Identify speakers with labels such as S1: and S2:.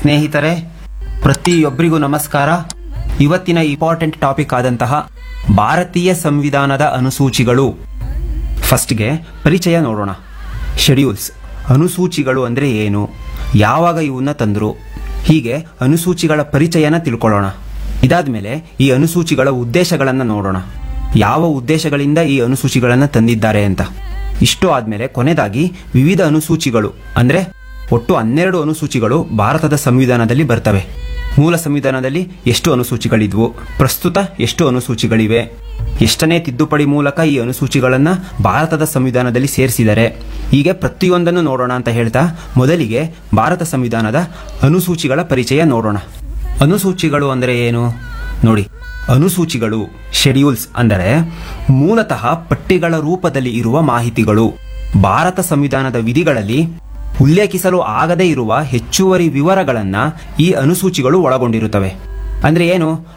S1: ಸ್ನೇಹಿತರೆ ಪ್ರತಿಯೊಬ್ಬರಿಗೂ ನಮಸ್ಕಾರ ಇವತ್ತಿನ ಇಂಪಾರ್ಟೆಂಟ್ ಟಾಪಿಕ್ ಆದಂತಹ ಭಾರತೀಯ ಸಂವಿಧಾನದ ಅನುಸೂಚಿಗಳು ಫಸ್ಟ್ಗೆ ಪರಿಚಯ ನೋಡೋಣ ಶೆಡ್ಯೂಲ್ಸ್ ಅನುಸೂಚಿಗಳು ಅಂದರೆ ಏನು ಯಾವಾಗ ಇವನ್ನ ತಂದ್ರು ಹೀಗೆ ಅನುಸೂಚಿಗಳ ಪರಿಚಯನ ತಿಳ್ಕೊಳ್ಳೋಣ ಇದಾದ್ಮೇಲೆ ಈ ಅನುಸೂಚಿಗಳ ಉದ್ದೇಶಗಳನ್ನು ನೋಡೋಣ ಯಾವ ಉದ್ದೇಶಗಳಿಂದ ಈ ಅನುಸೂಚಿಗಳನ್ನು ತಂದಿದ್ದಾರೆ ಅಂತ ಇಷ್ಟು ಆದ್ಮೇಲೆ ಕೊನೆಯದಾಗಿ ವಿವಿಧ ಅನುಸೂಚಿಗಳು ಅಂದ್ರೆ ಒಟ್ಟು ಹನ್ನೆರಡು ಅನುಸೂಚಿಗಳು ಭಾರತದ ಸಂವಿಧಾನದಲ್ಲಿ ಬರ್ತವೆ ಮೂಲ ಸಂವಿಧಾನದಲ್ಲಿ ಎಷ್ಟು ಅನುಸೂಚಿಗಳಿದ್ವು ಪ್ರಸ್ತುತ ಎಷ್ಟು ಅನುಸೂಚಿಗಳಿವೆ ಎಷ್ಟನೇ ತಿದ್ದುಪಡಿ ಮೂಲಕ ಈ ಅನುಸೂಚಿಗಳನ್ನ ಭಾರತದ ಸಂವಿಧಾನದಲ್ಲಿ ಸೇರಿಸಿದ್ದಾರೆ ಹೀಗೆ ಪ್ರತಿಯೊಂದನ್ನು ನೋಡೋಣ ಅಂತ ಹೇಳ್ತಾ ಮೊದಲಿಗೆ ಭಾರತ ಸಂವಿಧಾನದ ಅನುಸೂಚಿಗಳ ಪರಿಚಯ ನೋಡೋಣ ಅನುಸೂಚಿಗಳು ಅಂದರೆ ಏನು ನೋಡಿ ಅನುಸೂಚಿಗಳು ಶೆಡ್ಯೂಲ್ಸ್ ಅಂದರೆ ಮೂಲತಃ ಪಟ್ಟಿಗಳ ರೂಪದಲ್ಲಿ ಇರುವ ಮಾಹಿತಿಗಳು ಭಾರತ ಸಂವಿಧಾನದ ವಿಧಿಗಳಲ್ಲಿ ಉಲ್ಲೇಖಿಸಲು ಆಗದೇ ಇರುವ ಹೆಚ್ಚುವರಿ ವಿವರಗಳನ್ನ ಈ ಅನುಸೂಚಿಗಳು ಒಳಗೊಂಡಿರುತ್ತವೆ ಅಂದ್ರೆ ಏನು